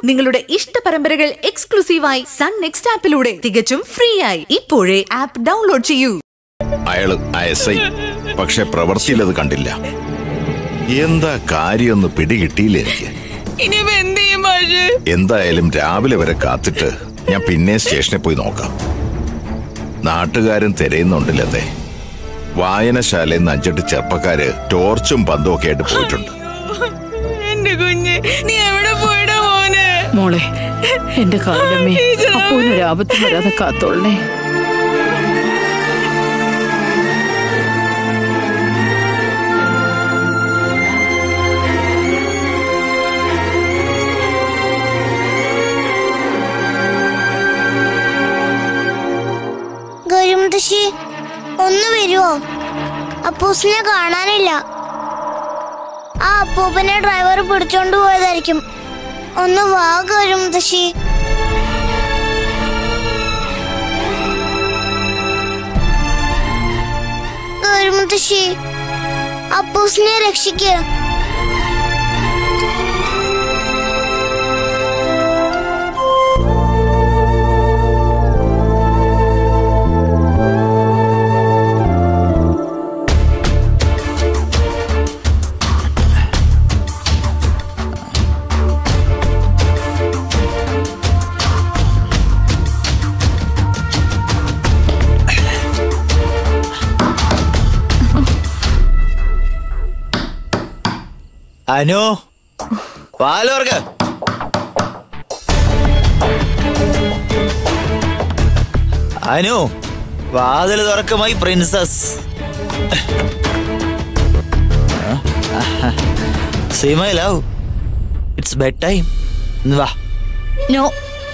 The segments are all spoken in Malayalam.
നിങ്ങളുടെ ഇഷ്ട പരമ്പരകൾ എക്സ്ക്ലൂസീവായി സൺ നെക്സ്റ്റ് ആപ്പിലൂടെ തികച്ചും ഫ്രീ ആയി ഇപ്പോഴേ ആപ്പ് ഡൗൺലോഡ് ചെയ്യൂ അയാള് എസ് ഐ പക്ഷെ പ്രവൃത്തിയിൽ അത് കണ്ടില്ല എന്താ കാര്യമൊന്ന് പിടികിട്ടിയില്ല എനിക്ക് ഇനിയിപ്പോ എന്ത് ചെയ്യും മാഷ് എന്തായാലും രാവിലെ വരെ കാത്തിട്ട് ഞാൻ പിന്നെ സ്റ്റേഷനിൽ പോയി നോക്കാം നാട്ടുകാരും തിരയുന്നുണ്ടില്ലതേ വായനശാലയിൽ നിന്ന് അഞ്ചെട്ട് ചെറുപ്പക്കാര് ടോർച്ചും പന്തും ഒക്കെ ആയിട്ട് പോയിട്ടുണ്ട് എന്റെ കുഞ്ഞ് നീ എവിടെ പോയിടാ മോനെ മോളെ എന്റെ കാലമ്മേ അപ്പോനൊരു ആപത്തും വരാതെ കാത്തോളണേ ഗൗരിമുത്തശ്ശി ഒന്ന് വരുവോ അപ്പൂസിനെ കാണാനില്ല ആ അപ്പൂപ്പനെ ഡ്രൈവർ പിടിച്ചോണ്ട് പോയതായിരിക്കും ഒന്ന് വാ ഗൗരിമുത്തശ്ശി ഗൗരിമുത്തശ്ശി അപ്പൂസിനെ രക്ഷിക്കുക അനു പാലോർക്ക് അനു വാതിൽ തുറക്കുമായി പ്രിൻസസ് സീമൈ ലവ് ഇറ്റ്സ് ബെഡ് ടൈം വാ നോ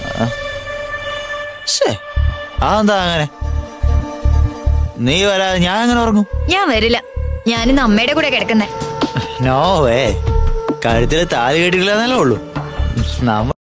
ശേ അതെന്താ അങ്ങനെ നീ വരാതെ ഞാൻ അങ്ങനെ ഉറങ്ങും ഞാൻ വരില്ല ഞാനിന്ന് അമ്മയുടെ കൂടെ കിടക്കുന്നേ നോ വേ കഴുത്തിൽ താലി കെട്ടില്ല എന്നല്ലേ ഉള്ളൂ നമ്മ